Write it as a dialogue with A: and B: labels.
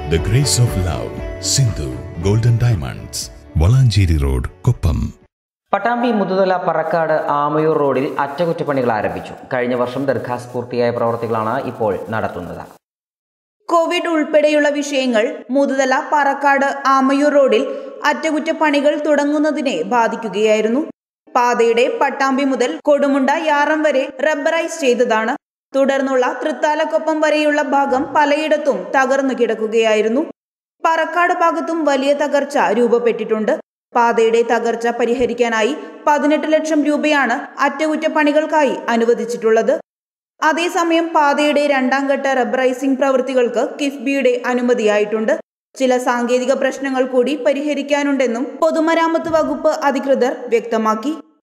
A: The Grace of Love, Sindhu Golden Diamonds, Valanchery road Koppam
B: Pattambi Muthuthala Parakkad Amayur റോഡിൽ അറ്റകുറ്റപ്പണികൾ ആരംഭിച്ചു കഴിഞ്ഞ വർഷം ദീർഘാസ് പൂർത്തിയായ പ്രവർത്തികളാണ് ഇപ്പോൾ നടത്തുന്നത്
C: കോവിഡ് ഉൾപ്പെടെയുള്ള വിഷയങ്ങൾ മുതുതല പറക്കാട് ആമയൂർ റോഡിൽ അറ്റകുറ്റപ്പണികൾ തുടങ്ങുന്നതിനെ ബാധിക്കുകയായിരുന്നു പാതയുടെ പട്ടാമ്പി മുതൽ കൊടുമുണ്ട യാറം വരെ റബ്ബറൈസ് ചെയ്തതാണ് തുടർന്നുള്ള തൃത്താലക്കൊപ്പം വരെയുള്ള ഭാഗം പലയിടത്തും തകർന്നു കിടക്കുകയായിരുന്നു പറക്കാട് ഭാഗത്തും വലിയ തകർച്ച രൂപപ്പെട്ടിട്ടുണ്ട് പാതയുടെ തകർച്ച പരിഹരിക്കാനായി പതിനെട്ട് ലക്ഷം രൂപയാണ് അറ്റകുറ്റപ്പണികൾക്കായി അനുവദിച്ചിട്ടുള്ളത് അതേസമയം പാതയുടെ രണ്ടാം ഘട്ട റബ്ബറൈസിംഗ് പ്രവൃത്തികൾക്ക് കിഫ്ബിയുടെ അനുമതിയായിട്ടുണ്ട് ചില സാങ്കേതിക പ്രശ്നങ്ങൾ കൂടി പരിഹരിക്കാനുണ്ടെന്നും പൊതുമരാമത്ത് വകുപ്പ് അധികൃതർ വ്യക്തമാക്കി